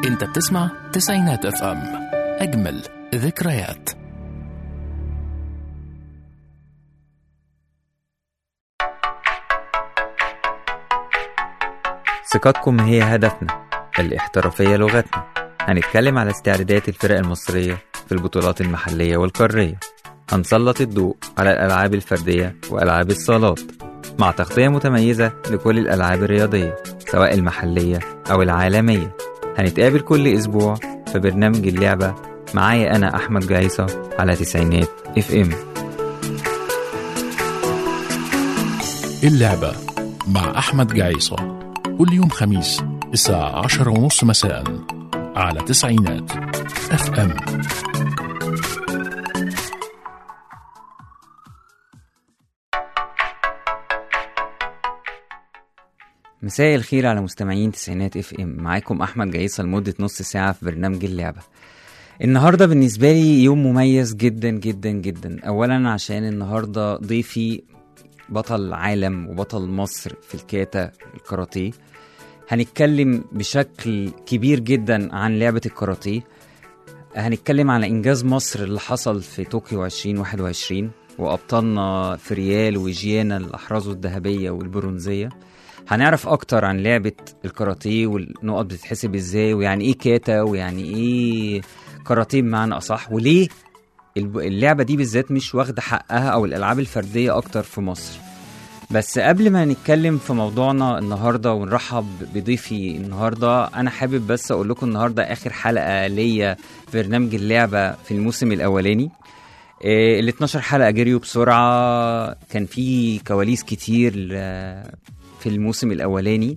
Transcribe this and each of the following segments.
انت بتسمع تسعينات اف ام اجمل ذكريات ثقتكم هي هدفنا الاحترافية لغتنا هنتكلم على استعدادات الفرق المصرية في البطولات المحلية والقارية هنسلط الضوء على الألعاب الفردية وألعاب الصالات مع تغطية متميزة لكل الألعاب الرياضية سواء المحلية أو العالمية هنتقابل كل أسبوع في برنامج اللعبة معايا أنا أحمد جايصة على تسعينات اف ام اللعبة مع أحمد جعيصة كل يوم خميس الساعة عشرة ونص مساء على تسعينات اف ام مساء الخير على مستمعين تسعينات اف ام معاكم احمد جايصه لمده نص ساعه في برنامج اللعبه النهارده بالنسبه لي يوم مميز جدا جدا جدا اولا عشان النهارده ضيفي بطل عالم وبطل مصر في الكاتا الكاراتيه هنتكلم بشكل كبير جدا عن لعبه الكاراتيه هنتكلم على انجاز مصر اللي حصل في طوكيو 2021 وابطالنا في ريال وجيانا اللي احرزوا الذهبيه والبرونزيه هنعرف اكتر عن لعبه الكاراتيه والنقط بتتحسب ازاي ويعني ايه كاتا ويعني ايه كاراتيه بمعنى اصح وليه الب- اللعبه دي بالذات مش واخده حقها او الالعاب الفرديه اكتر في مصر بس قبل ما نتكلم في موضوعنا النهارده ونرحب بضيفي النهارده انا حابب بس اقول لكم النهارده اخر حلقه ليا في برنامج اللعبه في الموسم الاولاني إيه، ال 12 حلقه جريوا بسرعه كان في كواليس كتير آه، في الموسم الاولاني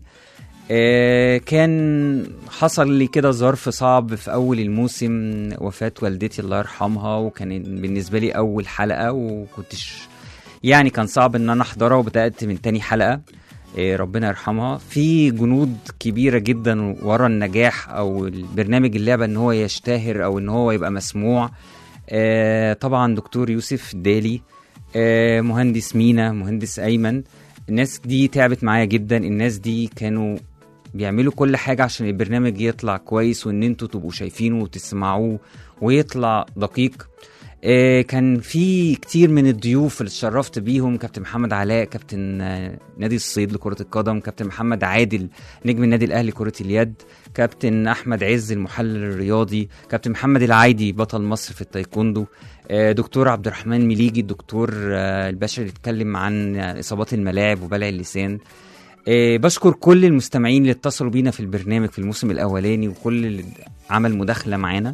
آه، كان حصل لي كده ظرف صعب في اول الموسم وفاة والدتي الله يرحمها وكان بالنسبة لي اول حلقة وكنتش يعني كان صعب ان انا احضرها وبدأت من تاني حلقة آه، ربنا يرحمها في جنود كبيرة جدا ورا النجاح او البرنامج اللعبة ان هو يشتهر او ان هو يبقى مسموع آه، طبعا دكتور يوسف دالي آه، مهندس مينا مهندس ايمن الناس دي تعبت معايا جدا الناس دي كانوا بيعملوا كل حاجة عشان البرنامج يطلع كويس وان انتوا تبقوا شايفينه وتسمعوه ويطلع دقيق آه، كان في كتير من الضيوف اللي اتشرفت بيهم كابتن محمد علاء كابتن آه، نادي الصيد لكرة القدم كابتن محمد عادل نجم النادي الأهلي كرة اليد كابتن أحمد عز المحلل الرياضي كابتن محمد العايدي بطل مصر في التايكوندو آه، دكتور عبد الرحمن مليجي الدكتور آه، البشري اللي اتكلم عن آه، إصابات الملاعب وبلع اللسان آه، بشكر كل المستمعين اللي اتصلوا بينا في البرنامج في الموسم الأولاني وكل اللي عمل مداخلة معانا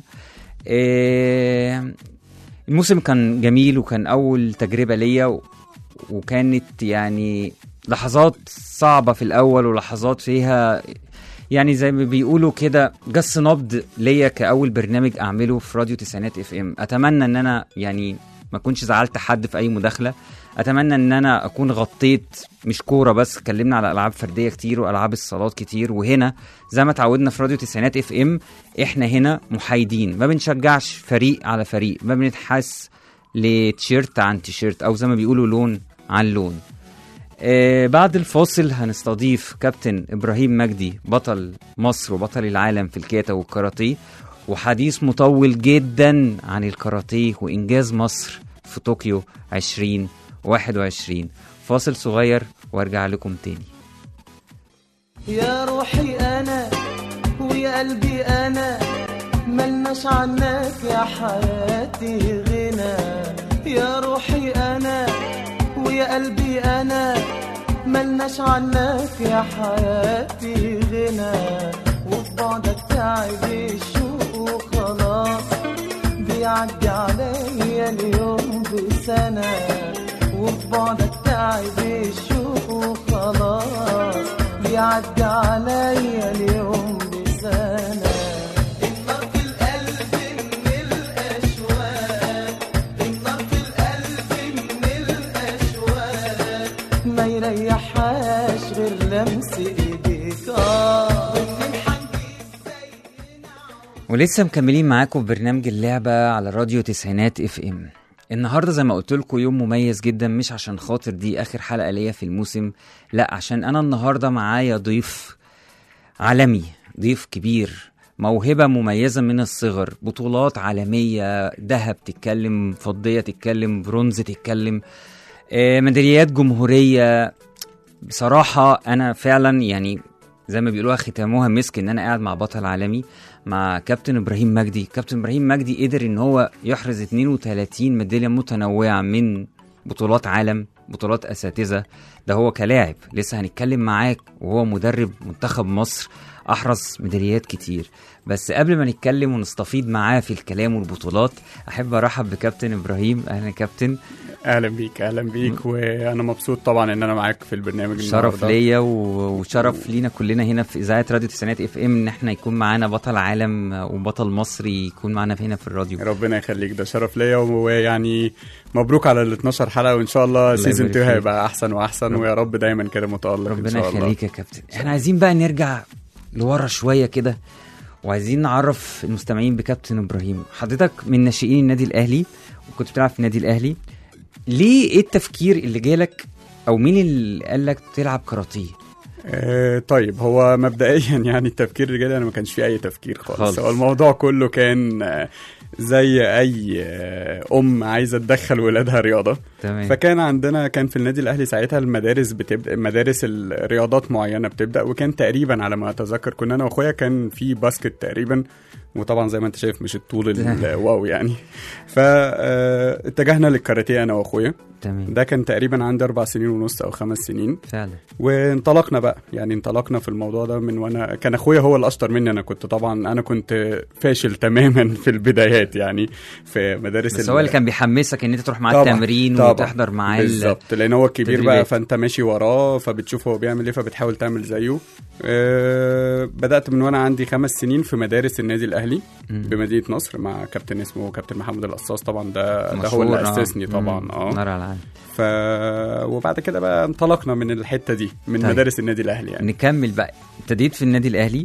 آه، الموسم كان جميل وكان أول تجربة ليا و- وكانت يعني لحظات صعبة في الأول ولحظات فيها يعني زي ما بيقولوا كده جس نبض ليا كأول برنامج أعمله في راديو تسعينات اف ام أتمنى إن أنا يعني ما كنتش زعلت حد في أي مداخلة أتمنى إن أنا أكون غطيت مش كورة بس اتكلمنا على ألعاب فردية كتير وألعاب الصالات كتير وهنا زي ما اتعودنا في راديو تسعينات اف ام احنا هنا محايدين ما بنشجعش فريق على فريق ما بنتحس لتيشيرت عن تيشيرت او زي ما بيقولوا لون عن لون آه بعد الفاصل هنستضيف كابتن ابراهيم مجدي بطل مصر وبطل العالم في الكاتا والكاراتيه وحديث مطول جدا عن الكاراتيه وانجاز مصر في طوكيو 2021 فاصل صغير وارجع لكم تاني يا روحي انا ويا قلبي انا ملناش عنك يا حياتي غنى يا روحي انا ويا قلبي انا ملناش عنك يا حياتي غنى وفي بعدك تعب الشوق وخلاص بيعدي عليا اليوم بسنة وفي بعدك تعب الشوق وخلاص بيعدي عليا اليوم بسنة النار في القلب من الأشواق النار في القلب من الأشواق ما يريحهاش غير لمس ايديك اه ومنين حنجيب ولسه مكملين معاكم في برنامج اللعبة على راديو تسعينات اف ام النهارده زي ما قلت لكم يوم مميز جدا مش عشان خاطر دي اخر حلقة ليا في الموسم لا عشان انا النهارده معايا ضيف عالمي ضيف كبير موهبة مميزة من الصغر بطولات عالمية ذهب تتكلم فضية تتكلم برونز تتكلم آه، ميداليات جمهورية بصراحة أنا فعلا يعني زي ما بيقولوها ختاموها مسك إن أنا قاعد مع بطل عالمي مع كابتن إبراهيم مجدي كابتن إبراهيم مجدي قدر إن هو يحرز 32 ميدالية متنوعة من بطولات عالم بطولات أساتذة ده هو كلاعب لسه هنتكلم معاك وهو مدرب منتخب مصر أحرز ميداليات كتير بس قبل ما نتكلم ونستفيض معاه في الكلام والبطولات أحب أرحب بكابتن إبراهيم أهلا يا كابتن اهلا بيك اهلا بيك وانا مبسوط طبعا ان انا معاك في البرنامج شرف النهاردة. ليا و- وشرف لينا كلنا هنا في اذاعه راديو تسعينات اف ام ان احنا يكون معانا بطل عالم وبطل مصري يكون معانا هنا في الراديو ربنا يخليك ده شرف ليا ويعني مبروك على ال 12 حلقه وان شاء الله الله سيزون يبارك 2 فيك. هيبقى احسن واحسن ويا رب دايما كده متالق ان ربنا شاء الله يخليك يا كابتن احنا عايزين بقى نرجع لورا شويه كده وعايزين نعرف المستمعين بكابتن ابراهيم حضرتك من ناشئين النادي الاهلي وكنت بتلعب في النادي الاهلي ليه ايه التفكير اللي جالك او مين اللي قال لك تلعب كاراتيه آه طيب هو مبدئيا يعني التفكير الرجالي انا ما كانش فيه اي تفكير خالص, خالص. هو الموضوع كله كان آه، زي اي آه، ام عايزه تدخل ولادها رياضه تمام فكان عندنا كان في النادي الاهلي ساعتها المدارس بتبدا مدارس الرياضات معينه بتبدا وكان تقريبا على ما اتذكر كنا انا واخويا كان في باسكت تقريبا وطبعا زي ما انت شايف مش الطول الواو يعني فاتجهنا للكاراتيه انا واخويا تمام ده كان تقريبا عندي اربع سنين ونص او خمس سنين فعلا وانطلقنا بقى يعني انطلقنا في الموضوع ده من وانا كان اخويا هو الاشطر مني انا كنت طبعا انا كنت فاشل تماما في البدايات يعني في مدارس بس ال- هو اللي كان بيحمسك ان انت تروح معاه طبعاً، التمرين طبعاً. وتحضر معاه ال- بالظبط لان هو الكبير بقى التدريبات. فانت ماشي وراه فبتشوف هو بيعمل ايه فبتحاول تعمل زيه أه بدات من وانا عندي خمس سنين في مدارس النادي الاهلي مم. بمدينه نصر مع كابتن اسمه كابتن محمد القصاص طبعا ده ده هو مشهور، اللي آه. اسسني طبعا مم. اه نار على العالم ف وبعد كده بقى انطلقنا من الحته دي من طيب. مدارس النادي الاهلي يعني نكمل بقى ابتديت في النادي الاهلي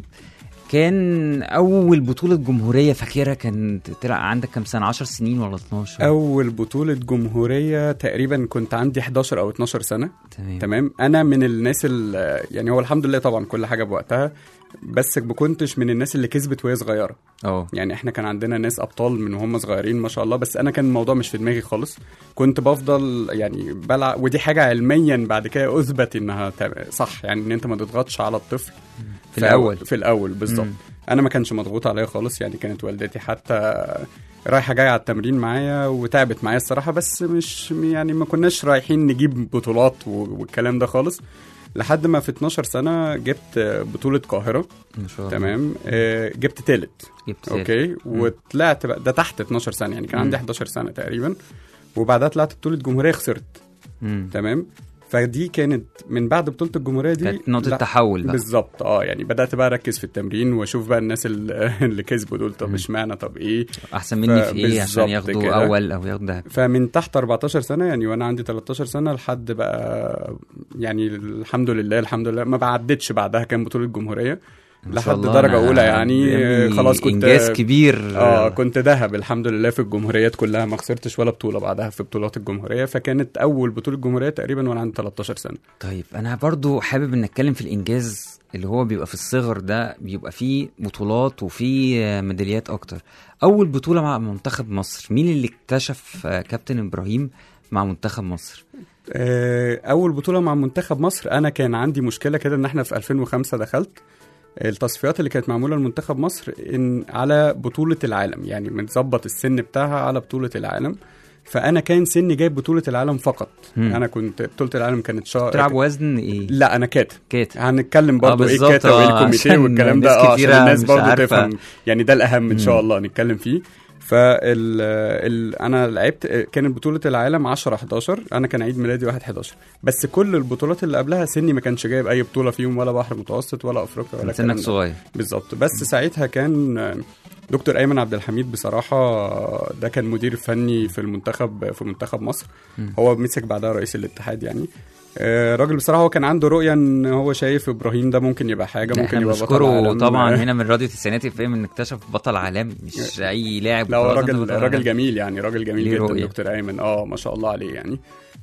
كان اول بطوله جمهوريه فاكرها كان طلع عندك كام سنه 10 سنين ولا 12 اول بطوله جمهوريه تقريبا كنت عندي 11 او 12 سنه تمام تمام انا من الناس ال- يعني هو الحمد لله طبعا كل حاجه بوقتها بس ما كنتش من الناس اللي كسبت وهي صغيره اه يعني احنا كان عندنا ناس ابطال من وهم صغيرين ما شاء الله بس انا كان الموضوع مش في دماغي خالص كنت بفضل يعني بلعب ودي حاجه علميا بعد كده اثبت انها تا- صح يعني ان انت ما تضغطش على الطفل في الأول. في الاول بالظبط مم. انا ما كانش مضغوط عليا خالص يعني كانت والدتي حتى رايحه جايه على التمرين معايا وتعبت معايا الصراحه بس مش يعني ما كناش رايحين نجيب بطولات و- والكلام ده خالص لحد ما في 12 سنه جبت بطوله قاهره ما شاء الله تمام آه، جبت تالت جبت سير. اوكي وطلعت بقى ده تحت 12 سنه يعني كان مم. عندي 11 سنه تقريبا وبعدها طلعت بطوله جمهوريه خسرت مم. تمام فدي كانت من بعد بطوله الجمهوريه دي كانت نقطه لا، تحول بقى بالظبط اه يعني بدات بقى اركز في التمرين واشوف بقى الناس اللي اللي كسبوا دول طب مم. اشمعنى طب ايه احسن مني في ايه عشان بالظبط ياخدوا كده. اول او ياخدوا دهب فمن تحت 14 سنه يعني وانا عندي 13 سنه لحد بقى يعني الحمد لله الحمد لله ما بعدتش بعدها كان بطوله جمهوريه ما شاء لحد الله، درجه أنا اولى يعني يا ابني خلاص كنت انجاز كبير اه كنت ذهب الحمد لله في الجمهوريات كلها ما خسرتش ولا بطوله بعدها في بطولات الجمهوريه فكانت اول بطوله جمهوريه تقريبا وانا عندي 13 سنه طيب انا برضو حابب ان اتكلم في الانجاز اللي هو بيبقى في الصغر ده بيبقى فيه بطولات وفيه ميداليات اكتر اول بطوله مع منتخب مصر مين اللي اكتشف آه، كابتن ابراهيم مع منتخب مصر آه، اول بطوله مع منتخب مصر انا كان عندي مشكله كده ان احنا في 2005 دخلت التصفيات اللي كانت معموله لمنتخب مصر ان على بطوله العالم يعني متظبط السن بتاعها على بطوله العالم فانا كان سني جايب بطوله العالم فقط مم. انا كنت بطوله العالم كانت شا... تلعب وزن ايه لا انا كاتب كات هنتكلم برضه آه، ايه بالظبط، الكاتا وايه آه، الكوميتيه عشان والكلام ده ناس اه عشان كتيرة الناس مش برضه عارفة. تفهم يعني ده الاهم ان شاء مم. الله نتكلم فيه فال ال... انا لعبت كانت بطوله العالم 10 11 انا كان عيد ميلادي 1 11 بس كل البطولات اللي قبلها سني ما كانش جايب اي بطوله فيهم ولا بحر متوسط ولا افريقيا ولا كان الكلام سنك ده. صغير بالظبط بس ساعتها كان دكتور ايمن عبد الحميد بصراحه ده كان مدير فني في المنتخب في منتخب مصر مم. هو مسك بعدها رئيس الاتحاد يعني آه، راجل بصراحه هو كان عنده رؤيه ان هو شايف ابراهيم ده ممكن يبقى حاجه لا، ممكن احنا يبقى بطل بنشكره عالم طبعا آه، هنا من راديو تسعينات اف ام ان اكتشف بطل عالمي مش اي لاعب لا هو خلاص أنت راجل بطل راجل عالمي. جميل يعني راجل جميل ليه جدا رؤية. دكتور ايمن اه ما شاء الله عليه يعني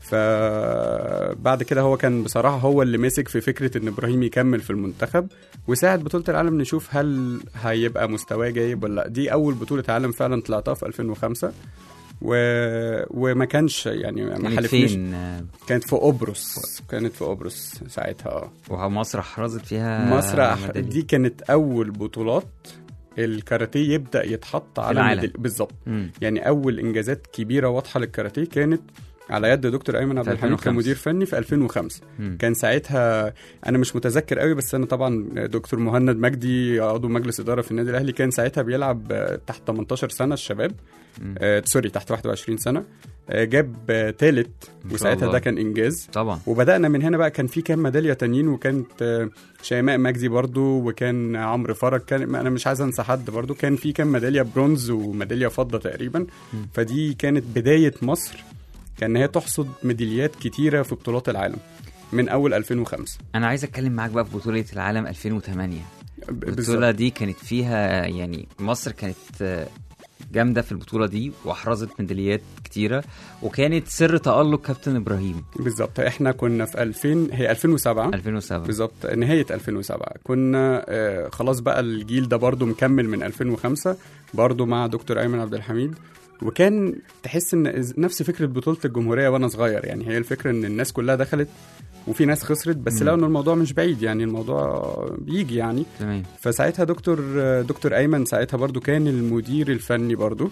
فبعد كده هو كان بصراحه هو اللي مسك في فكره ان ابراهيم يكمل في المنتخب وساعد بطوله العالم نشوف هل هيبقى مستواه جايب ولا لا دي اول بطوله عالم فعلا طلعتها في 2005 و... وما كانش يعني ما كانت حلفنيش فين آه، كانت في قبرص كانت في قبرص ساعتها اه ومصر حرزت فيها مصر أح- ميدالية. دي كانت اول بطولات الكاراتيه يبدا يتحط على العالم. ميدالية- بالظبط مم. يعني اول انجازات كبيره واضحه للكاراتيه كانت على يد دكتور ايمن عبد في الحميد 2005. كمدير فني في 2005 مم. كان ساعتها انا مش متذكر قوي بس انا طبعا دكتور مهند مجدي عضو مجلس اداره في النادي الاهلي كان ساعتها بيلعب آه، تحت 18 سنه الشباب مم. آه سوري تحت 21 سنه آه جاب آه تالت ما شاء وساعتها الله. ده كان انجاز طبعا وبدانا من هنا بقى كان في كام ميداليه تانيين وكانت آه، شيماء مجدي برضو وكان عمرو فرج كان انا مش عايز انسى حد برضو كان في كام ميداليه برونز وميداليه فضه تقريبا فدي كانت بدايه مصر كان هي تحصد ميداليات كتيره في بطولات العالم من اول 2005 انا عايز اتكلم معاك بقى في بطوله العالم 2008 ب- البطوله بالظبط دي كانت فيها يعني مصر كانت آه، جامده في البطوله دي واحرزت ميداليات كتيره وكانت سر تالق كابتن ابراهيم بالظبط احنا كنا في 2000 هي 2007 2007 بالظبط نهاية 2007 كنا آه، خلاص بقى الجيل ده برضو مكمل من 2005 برضو مع دكتور أيمن عبد الحميد وكان تحس ان نفس فكره بطوله الجمهوريه وانا صغير يعني هي الفكره ان الناس كلها دخلت وفي ناس خسرت بس مم. لقوا ان الموضوع مش بعيد يعني الموضوع بيجي يعني تمام فساعتها دكتور دكتور ايمن ساعتها برضو كان المدير الفني برضو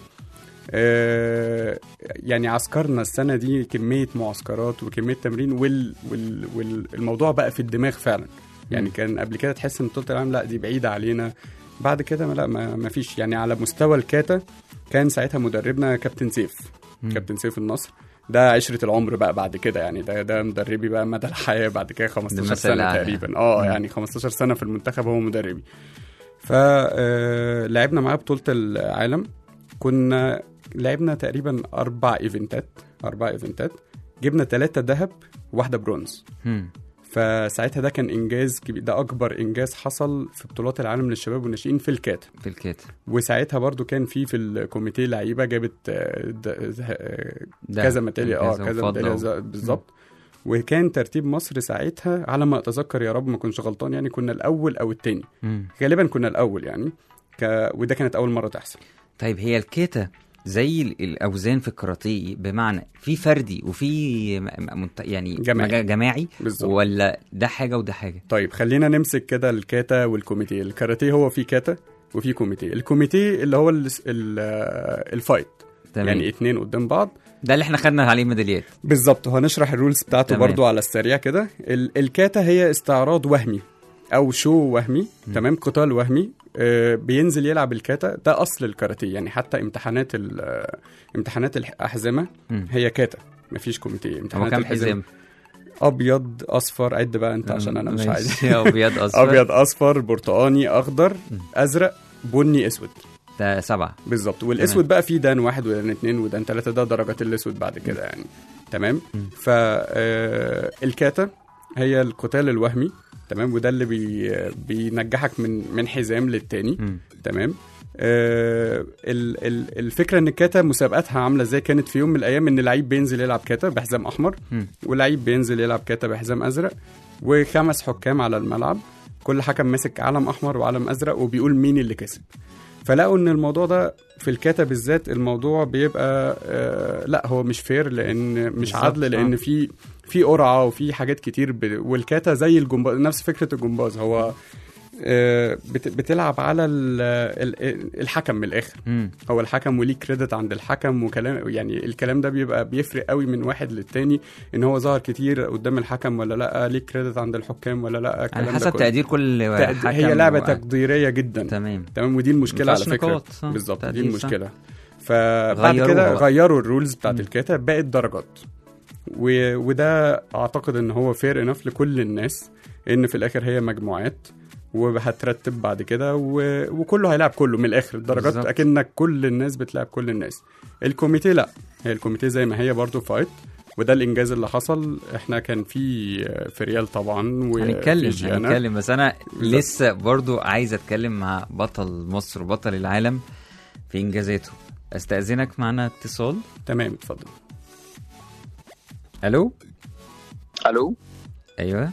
آه، يعني عسكرنا السنه دي كميه معسكرات وكميه تمرين وال وال والموضوع بقى في الدماغ فعلا يعني مم. كان قبل كده تحس ان بطوله العالم لا دي بعيده علينا بعد كده ما لا ما ما فيش يعني على مستوى الكاتا كان ساعتها مدربنا كابتن سيف مم. كابتن سيف النصر ده عشرة العمر بقى بعد كده يعني ده ده مدربي بقى مدى الحياة بعد كده 15 مثل سنة الأعلى. تقريبا اه مم. يعني 15 سنة في المنتخب هو مدربي فلعبنا معاه بطولة العالم كنا لعبنا تقريبا أربع إيفنتات أربع إيفنتات جبنا ثلاثة ذهب وواحدة برونز مم. فساعتها ده كان إنجاز كبير ده أكبر إنجاز حصل في بطولات العالم للشباب والناشئين في الكاتا في الكاتب وساعتها برضو كان في في الكوميتيه لعيبه جابت آه، د- آه، ده كذا ميداليه اه كذا كذا وفضة ميداليه و- ز- بالظبط وكان ترتيب مصر ساعتها على ما اتذكر يا رب ما كنتش غلطان يعني كنا الاول او الثاني مم. غالبا كنا الاول يعني ك... وده كانت اول مره تحصل طيب هي الكيتا زي ال- الاوزان في الكاراتيه بمعنى في فردي وفي م- م- منت- يعني جماعي. مجا- جماعي بالظبط ولا ده حاجه وده حاجه طيب خلينا نمسك كده الكاتا والكوميتيه الكاراتيه هو في كاتا وفي كوميتيه الكوميتيه اللي هو ال... ال... آه، الفايت تمام يعني اتنين قدام بعض ده اللي احنا خدنا عليه ميداليات بالظبط هنشرح الرولز بتاعته تمام. برضو على السريع كده ال- الكاتا هي استعراض وهمي او شو وهمي م. تمام قتال وهمي آه، بينزل يلعب الكاتا ده اصل الكاراتيه يعني حتى امتحانات ال- آه، امتحانات الاحزمه مم. هي كاتا مفيش كوميتيه هو امتحانات كام الأحزمة حزام ابيض اصفر عد بقى انت عشان انا مش عايز ماشي. ابيض اصفر ابيض اصفر برتقاني اخضر م. ازرق بني اسود ده سبعه بالظبط والاسود بقى فيه دان واحد ودان اتنين ودان تلاته ده درجات الاسود بعد كده يعني تمام مم. فالكاتا هي القتال الوهمي تمام وده اللي بي بينجحك من من حزام للتاني مم. تمام آه ال- ال- الفكره ان الكاتا مسابقاتها عامله ازاي كانت في يوم من الايام ان لعيب بينزل يلعب كاتا بحزام احمر مم. ولعيب بينزل يلعب كاتا بحزام ازرق وخمس حكام على الملعب كل حكم ماسك علم احمر وعلم ازرق وبيقول مين اللي كسب فلقوا ان الموضوع ده في الكاتا بالذات الموضوع بيبقى آه لا هو مش فير لان مش بالظبط، عدل لان آه. في في قرعه وفي حاجات كتير ب... والكاتا زي الجمباز نفس فكره الجمباز هو آه بت... بتلعب على ال... ال... الحكم من الاخر مم. هو الحكم وليه كريدت عند الحكم وكلام يعني الكلام ده بيبقى بيفرق قوي من واحد للتاني ان هو ظهر كتير قدام الحكم ولا لا ليه كريدت عند الحكام ولا لا على الكلام ده حسب كله. تقدير كل تقد- حكم هي لعبه و- تقديريه جدا تمام تمام ودي المشكله على مفيهاش فكره نقاط، صح. بالظبط دي تقدير، صح. المشكله فبعد غيروها كده بقى. غيروا الرولز بتاعت مم. الكاتا بقت درجات و... وده اعتقد ان هو فير انف لكل الناس ان في الاخر هي مجموعات وهترتب بعد كده و... وكله هيلعب كله من الاخر الدرجات بالظبط. اكنك كل الناس بتلعب كل الناس الكوميتيه لا هي الكوميتيه زي ما هي برضو فايت وده الانجاز اللي حصل احنا كان في في ريال طبعا وفي هنتكلم جيانا. هنتكلم بس انا بالظبط. لسه برضو عايز اتكلم مع بطل مصر وبطل العالم في انجازاته استاذنك معنا اتصال تمام اتفضل الو الو ايوه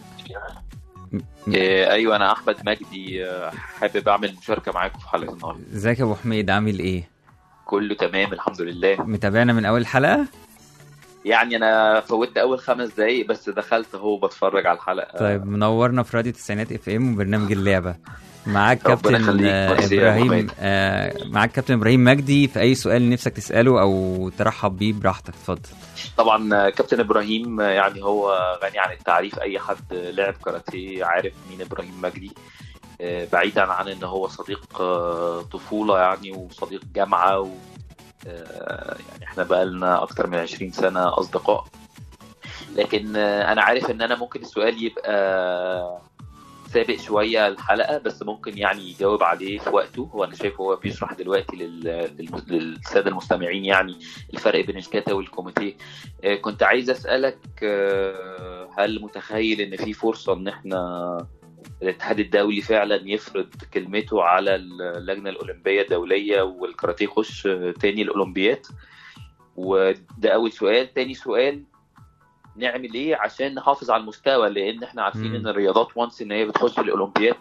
إيه ايوه انا احمد مجدي آه، حابب اعمل مشاركه معاكم في حلقه النهارده ازيك يا ابو حميد عامل ايه كله تمام الحمد لله متابعنا من اول حلقه يعني انا فوتت اول خمس دقايق بس دخلت اهو بتفرج على الحلقه طيب منورنا في راديو التسعينات اف ام وبرنامج اللعبه معاك ربنا كابتن يخليك. آه، ميرسي يا أبو ابراهيم حميد. آه، معاك كابتن ابراهيم مجدي في اي سؤال نفسك تساله او ترحب بيه براحتك اتفضل طبعا آه، كابتن ابراهيم آه، يعني هو غني عن التعريف اي حد لعب كاراتيه عارف مين ابراهيم مجدي آه، بعيدا عن ان هو صديق آه، طفوله يعني وصديق جامعه و آه، يعني احنا بقالنا اكتر من 20 سنه اصدقاء لكن آه، انا عارف ان انا ممكن السؤال يبقى سابق شويه الحلقه بس ممكن يعني يجاوب عليه في وقته هو انا شايف هو بيشرح دلوقتي لل- لل- للساده المستمعين يعني الفرق بين الكاتا والكوميتيه آه، كنت عايز اسالك آه، هل متخيل ان في فرصه ان احنا الاتحاد الدولي فعلا يفرض كلمته على اللجنه الاولمبيه الدوليه والكاراتيه يخش آه، تاني الاولمبياد وده اول سؤال تاني سؤال نعمل ايه عشان نحافظ على المستوى لان احنا عارفين مم. ان الرياضات وانس ان هي بتخش الاولمبياد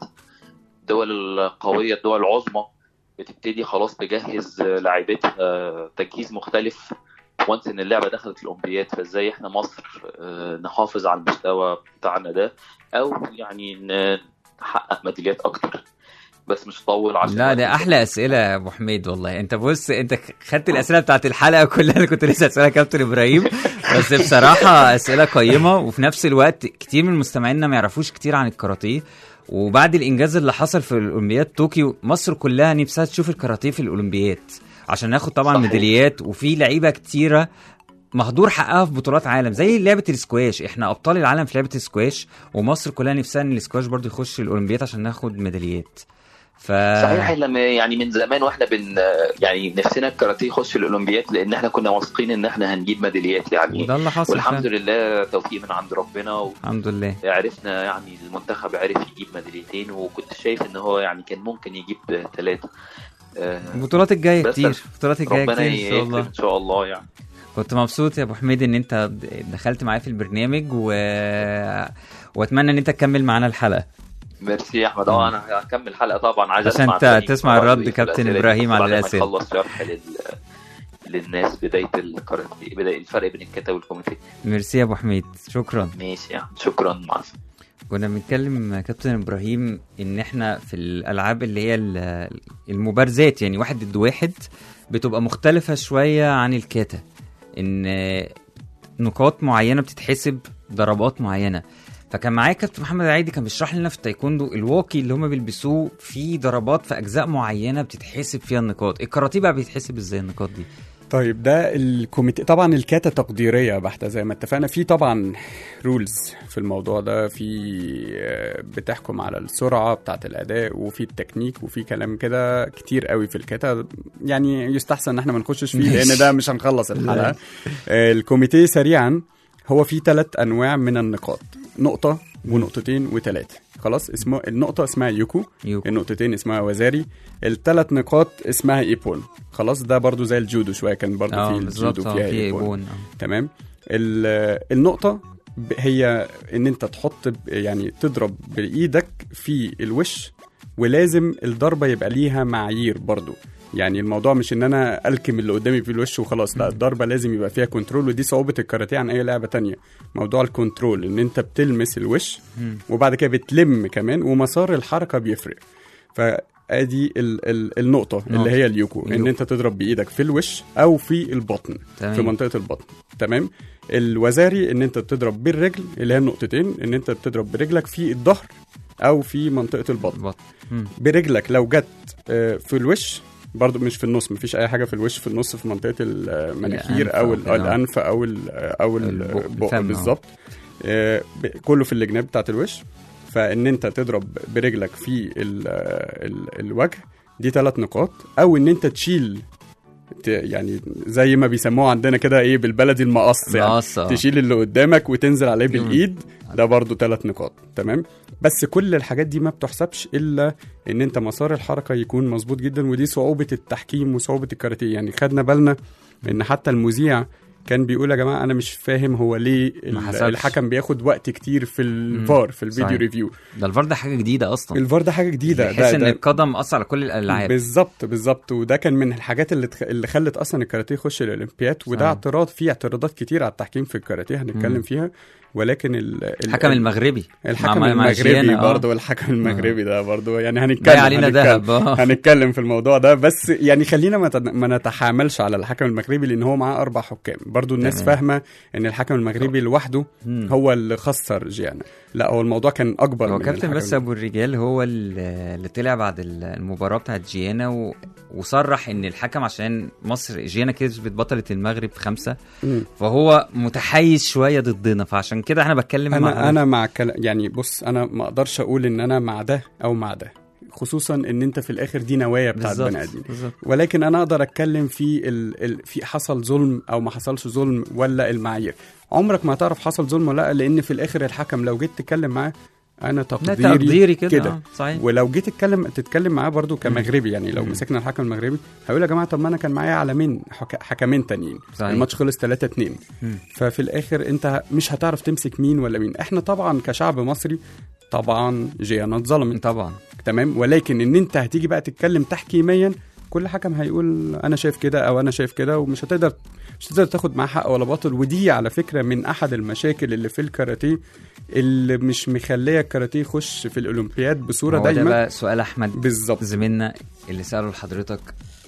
الدول القويه الدول العظمى بتبتدي خلاص تجهز لاعبتها تجهيز مختلف وانس ان اللعبه دخلت الاولمبياد فازاي احنا مصر آه، نحافظ على المستوى بتاعنا ده او يعني ن- نحقق ميداليات اكتر بس مش طول عشان لا ده احلى اسئله يا ابو حميد والله انت بص انت خدت الاسئله بتاعت الحلقه كلها اللي كنت لسه اسالها كابتن ابراهيم بس بصراحه اسئله قيمه وفي نفس الوقت كتير من مستمعينا ما يعرفوش كتير عن الكاراتيه وبعد الانجاز اللي حصل في الاولمبياد طوكيو مصر كلها نفسها تشوف الكاراتيه في الاولمبياد عشان ناخد طبعا صحيح. ميداليات وفي لعيبه كتيره مهدور حقها في بطولات عالم زي لعبه السكواش احنا ابطال العالم في لعبه السكواش ومصر كلها نفسها ان السكواش برضو يخش الاولمبياد عشان ناخد ميداليات ف صحيح لما يعني من زمان واحنا بن يعني نفسنا الكاراتيه يخش الاولمبياد لان احنا كنا واثقين ان احنا هنجيب ميداليات يعني وده اللي حصل والحمد فعلا. لله توفيق من عند ربنا الحمد لله وعرفنا يعني المنتخب عرف يجيب ميداليتين وكنت شايف ان هو يعني كان ممكن يجيب ثلاثه البطولات الجايه بس كتير البطولات الجايه ربنا كتير ان شاء يكرم الله ان شاء الله يعني كنت مبسوط يا ابو حميد ان انت دخلت معايا في البرنامج و... واتمنى ان انت تكمل معانا الحلقه ميرسي يا احمد اه انا هكمل الحلقه طبعا عايز عشان اسمع ت- إبراهيم تسمع برضه الرد في كابتن الأسئلة إبراهيم دي، على بعد ما الأسئلة. يخلص شرح لل... للناس بدايه الكاراتيه بدايه الفرق بين الكاتا والكوميتيه ميرسي يا ابو حميد شكرا ماشي يا أحمد، شكرا مع السلامه كنا بنتكلم كابتن ابراهيم ان احنا في الالعاب اللي هي ال- المبارزات يعني واحد ضد واحد بتبقى مختلفه شويه عن الكاتا ان نقاط معينه بتتحسب ضربات معينه فكان معايا كابتن محمد العيدي كان بيشرح لنا في التايكوندو الواقي اللي هم بيلبسوه في ضربات في اجزاء معينه بتتحسب فيها النقاط الكاراتيه بقى بيتحسب ازاي النقاط دي طيب ده الكوميتي طبعا الكاتا تقديريه بحته زي ما اتفقنا في طبعا رولز في الموضوع ده في آه، بتحكم على السرعه بتاعه الاداء وفي التكنيك وفي كلام كده كتير قوي في الكاتا يعني يستحسن ان احنا ما نخشش فيه لان ده مش هنخلص الحلقه آه، الكوميتي سريعا هو في ثلاث انواع من النقاط نقطه ونقطتين وثلاثه خلاص اسمه النقطه اسمها يوكو يوكو. النقطتين اسمها وزاري الثلاث نقاط اسمها ايبون خلاص ده برضو زي الجودو شويه كان برضو اه في بالظبط الجودو اه فيها في ايبون ايبون آه. تمام ال- النقطه ب- هي ان انت تحط ب- يعني تضرب بايدك في الوش ولازم الضربه يبقى ليها معايير برضو يعني الموضوع مش ان انا الكم اللي قدامي في الوش وخلاص لا الضربه لازم يبقى فيها كنترول ودي صعوبه الكاراتيه عن اي لعبه تانية موضوع الكنترول ان انت بتلمس الوش مم. وبعد كده بتلم كمان ومسار الحركه بيفرق فادي ال ال النقطه نقطة. اللي هي اليوكو ان اليوكو. انت تضرب بايدك في الوش او في البطن تمام. في منطقه البطن تمام الوزاري ان انت بتضرب بالرجل اللي هي النقطتين ان انت بتضرب برجلك في الظهر او في منطقه البطن بطن مم. برجلك لو جت آه، في الوش برضو مش في النص مفيش اي حاجه في الوش في النص في منطقه المناخير الأنف او أو ال- كده. الانف او ال او البق، البق الفم، آه. بالظبط آه، ب- كله في الجناب بتاعت الوش فان انت تضرب برجلك في ال ال الوجه دي ثلاث نقاط او ان انت تشيل ت- يعني زي ما بيسموها عندنا كده ايه بالبلدي المقص يعني مقص، آه. تشيل اللي قدامك وتنزل عليه مم. بالايد ده برضو ثلاث نقاط تمام بس كل الحاجات دي ما بتحسبش الا ان انت مسار الحركه يكون مظبوط جدا ودي صعوبه التحكيم وصعوبه الكاراتيه يعني خدنا بالنا ان حتى المذيع كان بيقول يا جماعه انا مش فاهم هو ليه ما ال- حسبش. الحكم بياخد وقت كتير في الفار في الفيديو صحيح. ريفيو ده الفار ده حاجه جديده اصلا الفار ده حاجه جديده تحس ده, ان ده القدم اثر على كل الالعاب بالظبط بالظبط وده كان من الحاجات اللي تخ... اللي خلت اصلا الكاراتيه يخش الاولمبياد وده صحيح. اعتراض فيه اعتراضات كتير على التحكيم في الكاراتيه هنتكلم مم. فيها ولكن ال... ال- الحكم المغربي الحكم مع- مع المغربي جيانا، آه. برضه والحكم المغربي ده برضه يعني هنتكلم جاي علينا هنتكلم- دهب آه. هنتكلم في الموضوع ده بس يعني خلينا ما تد- ما نتحاملش على الحكم المغربي لان هو معاه اربع حكام برضو الناس تمام. فاهمه ان الحكم المغربي لوحده مم. هو اللي خسر جيانا لا هو الموضوع كان اكبر هو من كابتن الحكم بس ابو الرجال هو اللي اللي طلع بعد ال- المباراه بتاعت جيانا و... وصرح ان الحكم عشان مصر جيانا كسبت بطله المغرب خمسه مم. فهو متحيز شويه ضدنا فعشان كده احنا بتكلم مع انا انا مع كلا... يعني بص انا ما اقدرش اقول ان انا مع ده او مع ده خصوصا ان انت في الاخر دي نوايا بتاعت بالظبط بني ادمين بالظبط ولكن انا اقدر اتكلم في ال... ال... في حصل ظلم او ما حصلش ظلم ولا المعايير عمرك ما هتعرف حصل ظلم ولا لا لان في الاخر الحكم لو جيت تتكلم معاه انا لا تقديري, تقديري كده, كده. آه، صحيح ولو جيت تتكلم تتكلم معاه برضو كمغربي يعني لو مم. مسكنا الحكم المغربي هيقول يا جماعه طب ما انا كان معايا عالمين حك... حكمين تانيين صحيح. الماتش خلص 3 2 مم. ففي الاخر انت مش هتعرف تمسك مين ولا مين احنا طبعا كشعب مصري طبعا جيانا اتظلمت طبعا تمام ولكن ان انت هتيجي بقى تتكلم تحكيميا كل حكم هيقول انا شايف كده او انا شايف كده ومش هتقدر مش هتقدر تاخد معاه حق ولا باطل ودي على فكره من احد المشاكل اللي في الكاراتيه اللي مش مخليه الكاراتيه يخش في الاولمبياد بصوره هو ده دايما بقى سؤال احمد بالظبط زميلنا اللي ساله لحضرتك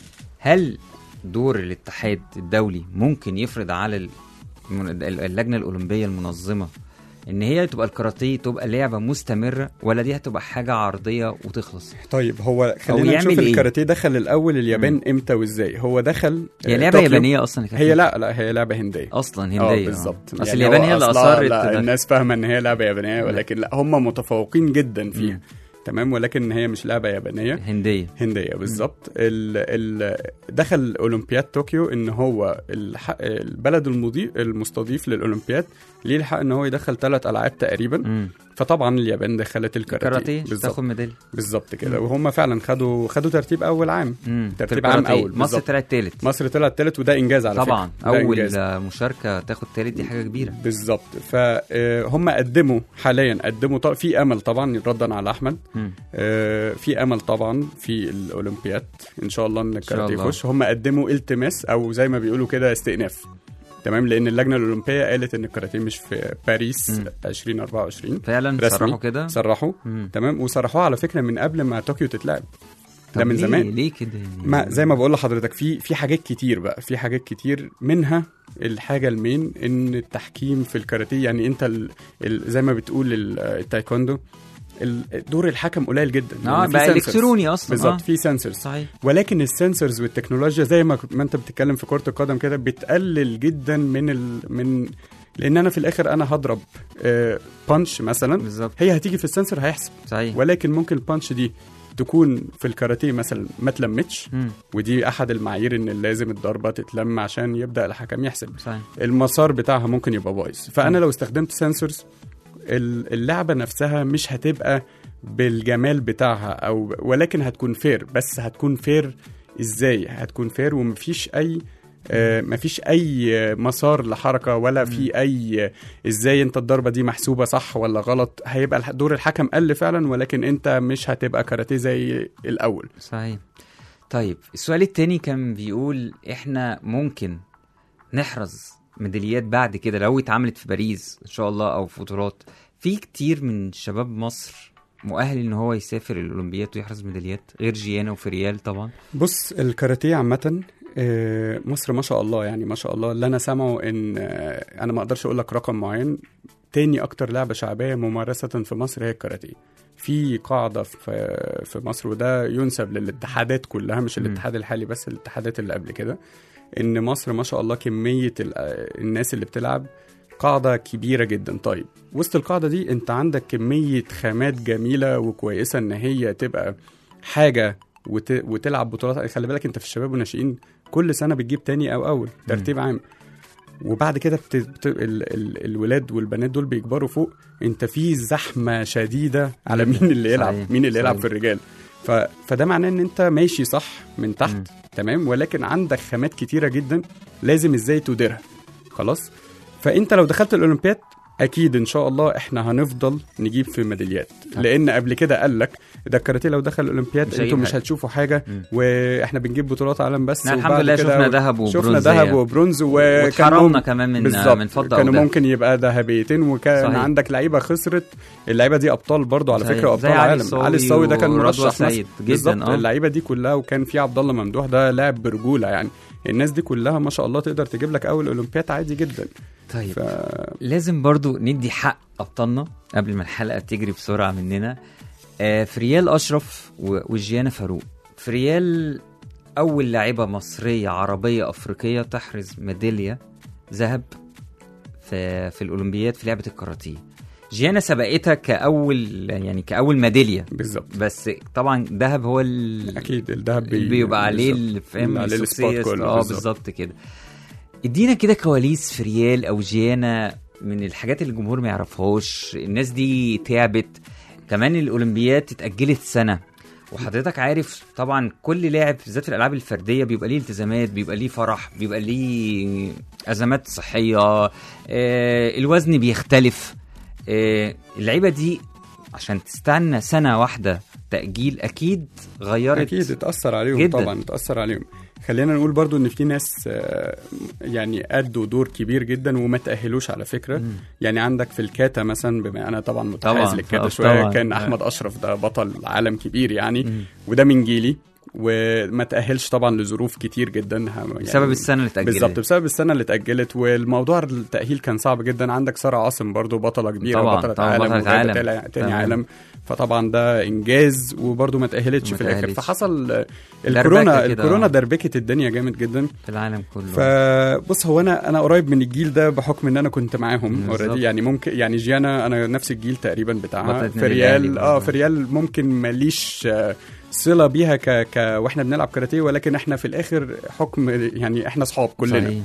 هل دور الاتحاد الدولي ممكن يفرض على ال- المن- اللجنه الاولمبيه المنظمه ان هي تبقى الكاراتيه تبقى لعبه مستمره ولا دي هتبقى حاجه عرضيه وتخلص طيب هو خلينا يعمل نشوف إيه؟ الكاراتيه دخل الاول اليابان امتى وازاي هو دخل هي آه، لعبه طوكيو. يابانيه اصلا يا كابتن. هي لا لا هي لعبه هنديه اصلا اه هنديه بالظبط اصل يعني اليابان هو هي اللي أصلها- اصرت لا تدخل. الناس فاهمه ان هي لعبه يابانيه ولكن لا هم متفوقين جدا فيها مم. تمام ولكن هي مش لعبه يابانيه هنديه هنديه بالظبط ال ال دخل اولمبياد طوكيو ان هو الح... البلد المضيف المستضيف للاولمبياد ليه الحق ان هو يدخل ثلاث العاب تقريبا امم فطبعا اليابان دخلت الكاراتيه كاراتيه بالظبط تاخد ميداليه بالظبط كده وهم فعلا خدوا خدوا ترتيب اول عام امم ترتيب عام أول، مصر بالظبط. طلعت تالت مصر طلعت ثالث وده انجاز على طبعا فكره ده اول إنجاز. آه، مشاركه تاخد تالت دي حاجه كبيره بالظبط فهم قدموا حاليا قدموا ط- في امل طبعا ردا على احمد مم. آه، في امل طبعا في الاولمبياد ان شاء الله ان الكاراتيه الله. يخش هم قدموا التماس او زي ما بيقولوا كده استئناف تمام لان اللجنه الاولمبيه قالت ان الكاراتيه مش في باريس مم. 2024 فعلا رسمي. صرحوا كده صرحوا مم. تمام وصرحوها على فكره من قبل ما طوكيو تتلعب ده طب من ليه- زمان ليه كده يعني؟ ما زي ما بقول لحضرتك في في حاجات كتير بقى في حاجات كتير منها الحاجه المين ان التحكيم في الكاراتيه يعني انت ال ال زي ما بتقول ال- التايكوندو ال- دور الحكم قليل جدا اه لأن في بقى sensors. الكتروني اصلا بالظبط آه. في سنسورز صحيح ولكن السنسورز والتكنولوجيا زي ما ما انت بتتكلم في كره القدم كده بتقلل جدا من ال من لان انا في الاخر انا هضرب آه بانش مثلا بالظبط هي هتيجي في السنسور هيحسب صحيح ولكن ممكن البانش دي تكون في الكاراتيه مثلا ما تلمتش مم. ودي احد المعايير ان لازم الضربه تتلم عشان يبدا الحكم يحسب صحيح المسار بتاعها ممكن يبقى بايظ فانا لو استخدمت سنسورز اللعبه نفسها مش هتبقى بالجمال بتاعها او ولكن هتكون فير بس هتكون فير ازاي هتكون فير ومفيش اي آه، مفيش اي آه، مسار لحركه ولا في اي آه، ازاي انت الضربه دي محسوبه صح ولا غلط هيبقى الح- دور الحكم قل فعلا ولكن انت مش هتبقى كاراتيه زي الاول صحيح طيب السؤال التاني كان بيقول احنا ممكن نحرز ميداليات بعد كده لو اتعملت في باريس ان شاء الله او في بطولات في كتير من شباب مصر مؤهل ان هو يسافر الاولمبياد ويحرز ميداليات غير جيانا وفريال طبعا بص الكاراتيه عامة آه، مصر ما شاء الله يعني ما شاء الله اللي انا سامعه ان آه، انا ما اقدرش اقول لك رقم معين تاني اكتر لعبة شعبية ممارسة في مصر هي الكاراتيه في قاعدة في في مصر وده ينسب للاتحادات كلها مش مم. الاتحاد الحالي بس الاتحادات اللي قبل كده ان مصر ما شاء الله كمية ال- آه، الناس اللي بتلعب قاعدة كبيرة جدا طيب وسط القاعدة دي انت عندك كمية خامات جميلة وكويسة ان هي تبقى حاجة وت... وتلعب بطولات خلي بالك انت في الشباب والناشئين كل سنة بتجيب تاني او اول ترتيب عام وبعد كده بت... بت... ال... ال... الولاد والبنات دول بيكبروا فوق انت في زحمة شديدة على مين اللي يلعب صحيح، مين اللي يلعب صحيح. في الرجال ف... فده معناه ان انت ماشي صح من تحت مم. تمام ولكن عندك خامات كتيرة جدا لازم ازاي تديرها خلاص فانت لو دخلت الاولمبياد اكيد ان شاء الله احنا هنفضل نجيب في ميداليات لان قبل كده قال لك ده الكاراتيه لو دخل الاولمبياد مش هيجيب انتوا مش حاجة. هتشوفوا حاجه مم. واحنا بنجيب بطولات عالم بس لا، الحمد وبعد لله كده شفنا ذهب شفنا وبرونز ذهب يعني. وبرونز وكان واتحرمنا ممكن- كمان من بالظبط من فضه كانوا أو ذهب. ممكن يبقى ذهبيتين وكان صحيح. عندك لعيبه خسرت اللعيبه دي ابطال برضو على صحيح. فكره زي ابطال علي عالم الصاوي علي الصاوي ده كان ورضوى مرشح مثلا سيد جدا، بالظبط آه. اللعيبه دي كلها وكان في عبد الله ممدوح ده لاعب برجوله يعني الناس دي كلها ما شاء الله تقدر تجيب لك اول اولمبياد عادي جدا طيب ف... لازم برضو ندي حق ابطالنا قبل ما الحلقه تجري بسرعه مننا آه فريال اشرف و- وجيانا فاروق فريال اول لاعبه مصريه عربيه افريقيه تحرز ميداليه ذهب في في الاولمبياد في لعبه الكاراتيه جيانا سبقتها كاول يعني كاول ميداليه بالظبط بس طبعا ذهب هو ال... اكيد الذهب بي... اللي بيبقى عليه بالظبط. اللي فاهم اللي عليه السبوت السكسيس. كله اه بالظبط. بالظبط كده ادينا كده كواليس في ريال او جيانا من الحاجات اللي الجمهور ما يعرفهاش الناس دي تعبت كمان الاولمبياد اتاجلت سنه وحضرتك عارف طبعا كل لاعب بالذات في الالعاب الفرديه بيبقى ليه التزامات بيبقى ليه فرح بيبقى ليه ازمات صحيه آه الوزن بيختلف آه اللعيبه دي عشان تستنى سنه واحده تاجيل اكيد غيرت اكيد اتاثر عليهم جداً. جدا. طبعا اتاثر عليهم خلينا نقول برضو ان في ناس آه، يعني ادوا دور كبير جدا وما تاهلوش على فكره مم. يعني عندك في الكاتا مثلا بما انا طبعا متحيز طبعاً، للكاتا طبعاً. شويه كان احمد اشرف ده بطل عالم كبير يعني مم. وده من جيلي وما تاهلش طبعا لظروف كتير جدا يعني بسبب السنه اللي اتاجلت بالظبط بسبب السنه اللي اتاجلت والموضوع التاهيل كان صعب جدا عندك ساره عاصم برضو بطله كبيره طبعاً، وبطله طبعاً، عالم بطلة وجايبة عالم. تاني- تاني تمام. عالم فطبعا ده انجاز وبرضو ما تاهلتش ما في الاخر تأهلتش. فحصل آه، الكورونا كده، الكورونا آه. دربكت الدنيا جامد جدا في العالم كله فبص هو انا انا قريب من الجيل ده بحكم ان انا كنت معاهم بالظبط. اوريدي يعني ممكن يعني جيانا انا نفس الجيل تقريبا بتاعها بطلة في نادي ريال الأهلي اه برضه. في ريال ممكن ماليش آه، صله بيها ك... ك واحنا بنلعب كاراتيه ولكن احنا في الاخر حكم يعني احنا اصحاب كلنا صحيح.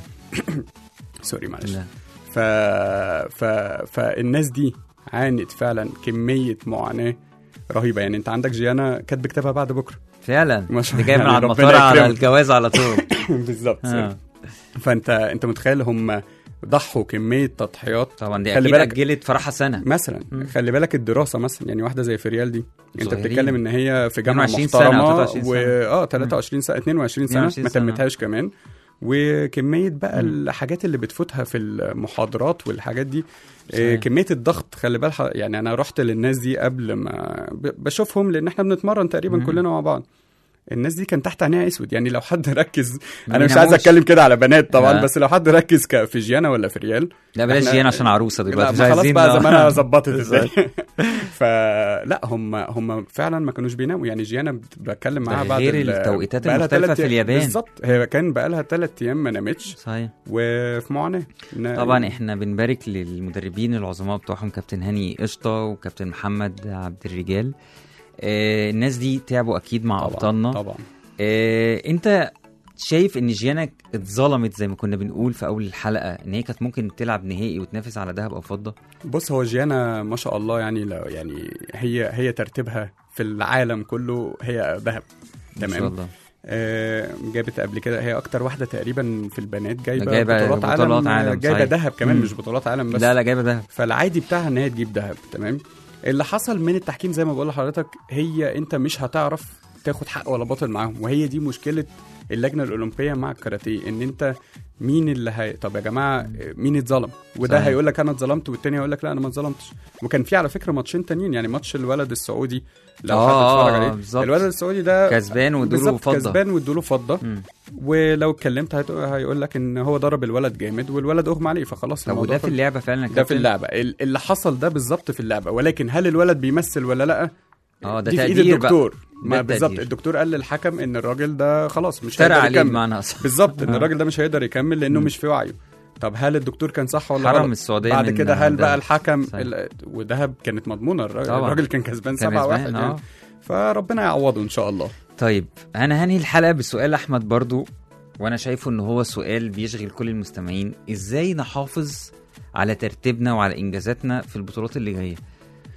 سوري معلش لا. ف... ف... فالناس دي عانت فعلا كميه معاناه رهيبه يعني انت عندك جيانا كاتب كتابها بعد بكره فعلا ما شاء دي جاي من يعني على ربنا المطار على يكرمك. الجواز على طول بالظبط آه. فانت انت متخيل هم ضحوا كميه تضحيات طبعا دي خلي اكيد بالك- اجلت فرحها سنه مثلا مم. خلي بالك الدراسه مثلا يعني واحده زي فريال دي انت صغيرين. بتتكلم ان هي في جامعه 22 سنة أو محترمه 23 و سنة. اه 23 سنه 22 سنه 22 ما سنة. تمتهاش كمان وكميه بقى مم. الحاجات اللي بتفوتها في المحاضرات والحاجات دي آه، صحيح. كميه الضغط خلي بالك يعني انا رحت للناس دي قبل ما ب- بشوفهم لان احنا بنتمرن تقريبا مم. كلنا مع بعض الناس دي كان تحت عينيها اسود يعني لو حد ركز ما انا مش عايز بيناموش. اتكلم كده على بنات طبعا لا. بس لو حد ركز ك- في جيانا ولا في ريال لا بلاش إحنا- جينا عشان عروسه لا دلوقتي مش ما خلاص عايزين بقى لا. زمانها ظبطت ازاي فلا هم هم فعلا ما كانوش بيناموا يعني جيانا بت- بتكلم معاها ده بعد غير ال- التوقيتات بقالها المختلفة تلات في أيام- اليابان. بالظبط هي كان بقى لها ثلاث ايام ما نامتش صحيح وفي معاناه إن- طبعا احنا بنبارك للمدربين العظماء بتوعهم كابتن هاني قشطه وكابتن محمد عبد الرجال آه الناس دي تعبوا اكيد مع طبعا ابطالنا طبعا آه انت شايف ان جيانا اتظلمت زي ما كنا بنقول في اول الحلقه ان هي كانت ممكن تلعب نهائي وتنافس على ذهب او فضه بص هو جيانا ما شاء الله يعني لو يعني هي هي ترتيبها في العالم كله هي ذهب ان شاء تمام الله آه جابت قبل كده هي اكتر واحده تقريبا في البنات جايبه, جايبة بطولات, بطولات عالم, عالم، جايبه صحيح. ذهب كمان مم. مش بطولات عالم بس لا لا جايبه ذهب فالعادي بتاعها ان هي تجيب ذهب تمام اللي حصل من التحكيم زي ما بقول لحضرتك هي انت مش هتعرف تاخد حق ولا باطل معاهم وهي دي مشكله اللجنه الاولمبيه مع الكاراتيه ان انت مين اللي هي طب يا جماعه مين اتظلم وده صحيح. هيقول لك انا اتظلمت والتاني هيقول لك لا انا ما اتظلمتش وكان في على فكره ماتشين تانيين يعني ماتش الولد السعودي لو آه، حد اتفرج آه، عليه بالظبط. الولد السعودي ده كسبان وادوله بالظبط فضه كسبان وادوله فضه مم. ولو اتكلمت هت- هيقول لك ان هو ضرب الولد جامد والولد اغمى عليه فخلاص طب الموضوع وده في خلص. اللعبه فعلا يا ده في كابتن؟ اللعبه ال- اللي حصل ده بالظبط في اللعبه ولكن هل الولد بيمثل ولا لا اه ده دي في ايد تقدير الدكتور بقى. ما ده بالظبط تقدير. الدكتور قال للحكم ان الراجل ده خلاص مش افترى هيقدر عليه يكمل بمعنى اصح بالظبط ان آه. الراجل ده مش هيقدر يكمل لانه مم. مش في وعيه طب هل الدكتور كان صح ولا حرم غلط السعوديه بعد من كده هل ده. بقى الحكم صحيح. ال- ودهب كانت مضمونه الراجل, طبعا. الراجل كان كسبان كان 7 1 كسبان، يعني آه. فربنا يعوضه ان شاء الله طيب انا هنهي الحلقه بسؤال احمد برضو وانا شايفه ان هو سؤال بيشغل كل المستمعين ازاي نحافظ على ترتيبنا وعلى انجازاتنا في البطولات اللي جايه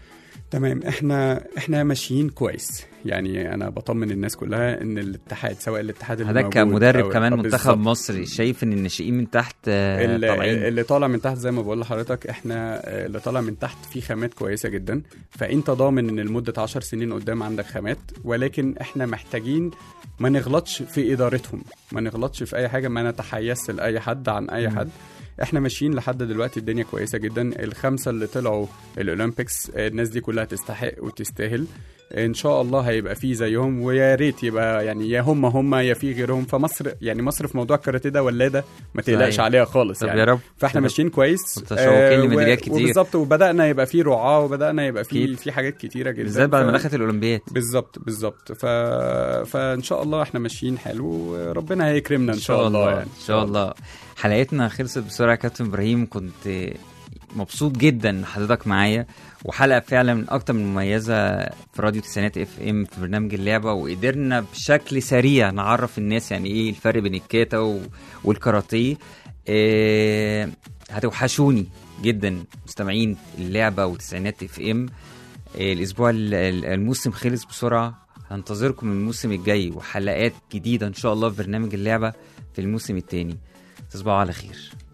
تمام احنا احنا ماشيين كويس يعني انا بطمن الناس كلها ان الاتحاد سواء الاتحاد اللي حضرتك موجود كمدرب أو- كمان آه، منتخب بالظبط. مصر شايف ان الناشئين من تحت آه، اللي, طالعين اللي طالع من تحت زي ما بقول لحضرتك احنا آه، اللي طالع من تحت فيه خامات كويسه جدا فانت ضامن ان لمده 10 سنين قدام عندك خامات ولكن احنا محتاجين ما نغلطش في ادارتهم ما نغلطش في اي حاجه ما نتحيزش لاي حد عن اي حد احنا ماشيين لحد دلوقتي الدنيا كويسه جدا الخمسه اللي طلعوا الاولمبيكس آه، الناس دي كلها تستحق وتستاهل ان شاء الله هيبقى فيه زيهم ويا ريت يبقى يعني يا هم هم يا في غيرهم فمصر يعني مصر في موضوع الكاراتيه ده ولاده ما تقلقش صحيح. عليها خالص طب يعني يا رب فاحنا يا رب. ماشيين كويس متشوقين و- لميداليات كتير. وبالظبط وبدانا يبقى في رعاه وبدانا يبقى في أكيد. في حاجات كتيره جدا بالذات بعد ف- ما دخلت الاولمبياد بالظبط بالظبط ف... فان شاء الله احنا ماشيين حلو وربنا هيكرمنا ان شاء الله يعني ان شاء الله حلقتنا خلصت بسرعه يا كابتن ابراهيم كنت مبسوط جدا ان حضرتك معايا وحلقه فعلا من اكتر من مميزه في راديو تسعينات اف ام في برنامج اللعبه وقدرنا بشكل سريع نعرف الناس يعني ايه الفرق بين الكاتا و- والكاراتيه إيه هتوحشوني جدا مستمعين اللعبه وتسعينات اف ام إيه الاسبوع ال- ال- الموسم خلص بسرعه هنتظركم الموسم الجاي وحلقات جديده ان شاء الله في برنامج اللعبه في الموسم الثاني تصبحوا على خير